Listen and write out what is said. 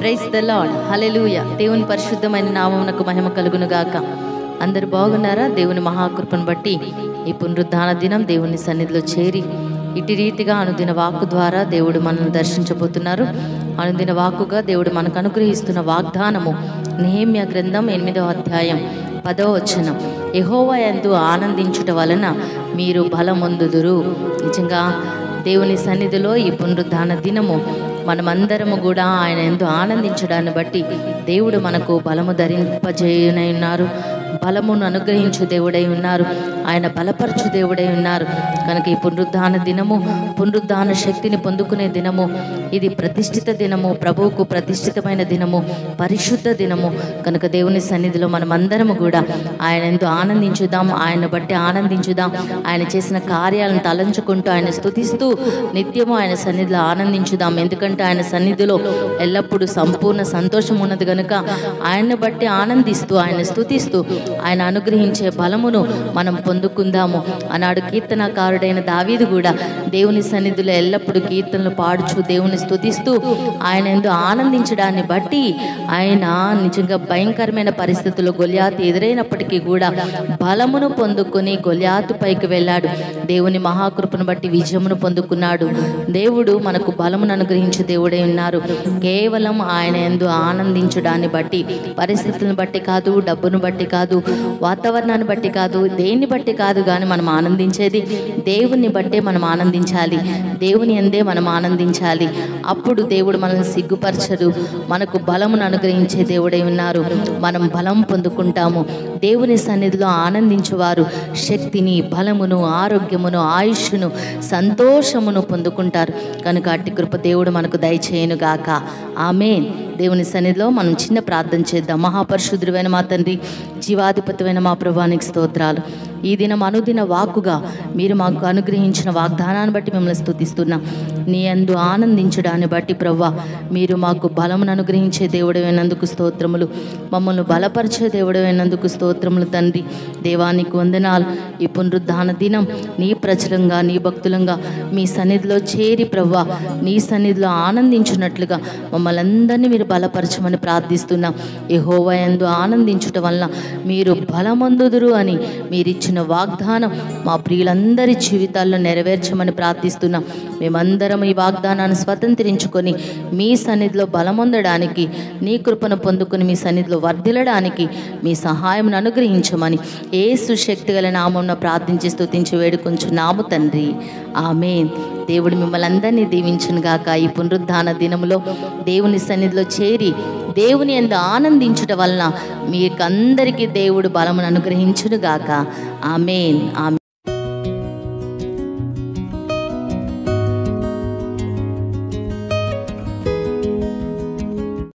price the lord hallelujah దేవుని పరిశుద్ధమైన నామమునకు మహిమ కలుగును గాక అందరు బాగున్నారా దేవుని మహాకృపను బట్టి ఈ పునరుద్ధాన దినం దేవుని సన్నిధిలో చేరి ఇటు రీతిగా అనుదిన వాక్కు ద్వారా దేవుడు మనల్ని దర్శించబోతున్నారు అనుదిన వాక్కుగా దేవుడు మనకు అనుగ్రహిస్తున్న వాగ్దానము నేమ్య గ్రంథం ఎనిమిదవ అధ్యాయం పదవ వచనం యెహోవా యందు ఆనందించుట వలన మీరు బలమొందుదురు నిజంగా దేవుని సన్నిధిలో ఈ పునరుద్ధాన దినము మనమందరము కూడా ఆయన ఎందు ఆనందించడాన్ని బట్టి దేవుడు మనకు బలము ధరింపజేయనై ఉన్నారు బలమును అనుగ్రహించు దేవుడై ఉన్నారు ఆయన బలపరచు దేవుడై ఉన్నారు కనుక ఈ పునరుద్ధాన దినము పునరుద్ధాన శక్తిని పొందుకునే దినము ఇది ప్రతిష్ఠిత దినము ప్రభువుకు ప్రతిష్ఠితమైన దినము పరిశుద్ధ దినము కనుక దేవుని సన్నిధిలో మనమందరము కూడా ఆయన ఎందు ఆనందించుదాం ఆయన బట్టి ఆనందించుదాం ఆయన చేసిన కార్యాలను తలంచుకుంటూ ఆయన స్తుతిస్తూ నిత్యము ఆయన సన్నిధిలో ఆనందించుదాం ఎందుకంటే ఆయన సన్నిధిలో ఎల్లప్పుడూ సంపూర్ణ సంతోషం ఉన్నది కనుక ఆయన్ని బట్టి ఆనందిస్తూ ఆయన స్తుతిస్తూ ఆయన అనుగ్రహించే బలమును మనం పొందుకుందాము అన్నాడు కీర్తనకారుడైన దావీదు కూడా దేవుని సన్నిధిలో ఎల్లప్పుడూ కీర్తనలు పాడుచు దేవుని స్తుతిస్తూ ఆయన ఎందు ఆనందించడాన్ని బట్టి ఆయన నిజంగా భయంకరమైన పరిస్థితుల్లో గొలియాతు ఎదురైనప్పటికీ కూడా బలమును పొందుకొని గొలియాతు పైకి వెళ్ళాడు దేవుని మహాకృపను బట్టి విజయమును పొందుకున్నాడు దేవుడు మనకు బలమును అనుగ్రహించే దేవుడై ఉన్నారు కేవలం ఆయన ఎందు ఆనందించడాన్ని బట్టి పరిస్థితులను బట్టి కాదు డబ్బును బట్టి కాదు వాతావరణాన్ని బట్టి కాదు దేన్ని బట్టి కాదు కానీ మనం ఆనందించేది దేవుని బట్టే మనం ఆనందించాలి దేవుని ఎందే మనం ఆనందించాలి అప్పుడు దేవుడు మనల్ని సిగ్గుపరచడు మనకు బలమును అనుగ్రహించే దేవుడై ఉన్నారు మనం బలం పొందుకుంటాము దేవుని సన్నిధిలో ఆనందించువారు శక్తిని బలమును ఆరోగ్యమును ఆయుష్ను సంతోషమును పొందుకుంటారు కనుక అట్టి కృప దేవుడు మనకు దయచేయను గాక ఆమెన్ దేవుని సన్నిధిలో మనం చిన్న ప్రార్థన చేద్దాం మహాపరిశుద్ధుడైన మా తండ్రి జీవాధిపతమైన మా ప్రభానికి స్తోత్రాలు ఈ దినం అనుదిన వాక్కుగా మీరు మాకు అనుగ్రహించిన వాగ్దానాన్ని బట్టి మిమ్మల్ని స్తుతిస్తున్నాం నీ అందు ఆనందించడాన్ని బట్టి ప్రవ్వా మీరు మాకు బలమును అనుగ్రహించే దేవుడైనందుకు స్తోత్రములు మమ్మల్ని బలపరిచే దేవుడైనందుకు స్తోత్రములు తండ్రి దేవానికి వందనాలు ఈ పునరుద్ధాన దినం నీ ప్రచురంగా నీ భక్తులంగా మీ సన్నిధిలో చేరి ప్రవ్వా నీ సన్నిధిలో ఆనందించున్నట్లుగా మమ్మల్ని అందరినీ మీరు బలపరచమని ప్రార్థిస్తున్నాం యెహోవా యందు ఆనందించుట వలన మీరు బలమందుదురు అని మీరిచ్చిన వాగ్దానం మా ప్రియులందరి జీవితాల్లో నెరవేర్చమని ప్రార్థిస్తున్నాం మేమందరం ఈ వాగ్దానాన్ని స్వతంత్రించుకొని మీ సన్నిధిలో బలమొందడానికి నీ కృపను పొందుకొని మీ సన్నిధిలో వర్ధిల్లడానికి మీ సహాయం అనుగ్రహించమని ఏ సుశక్తి గల నామం ప్రార్థించి స్తుతించి వేడుకొంచున్నాము తండ్రి ఆమెన్ దేవుడు మిమ్మల్ని అందరినీ దీవించును గాక ఈ పునరుద్ధాన దినములో దేవుని సన్నిధిలో చేరి దేవుని ఎందు ఆనందించుట వలన మీకందరికీ దేవుడు బలమును అనుగ్రహించును గాక ఆమెన్ ఆమె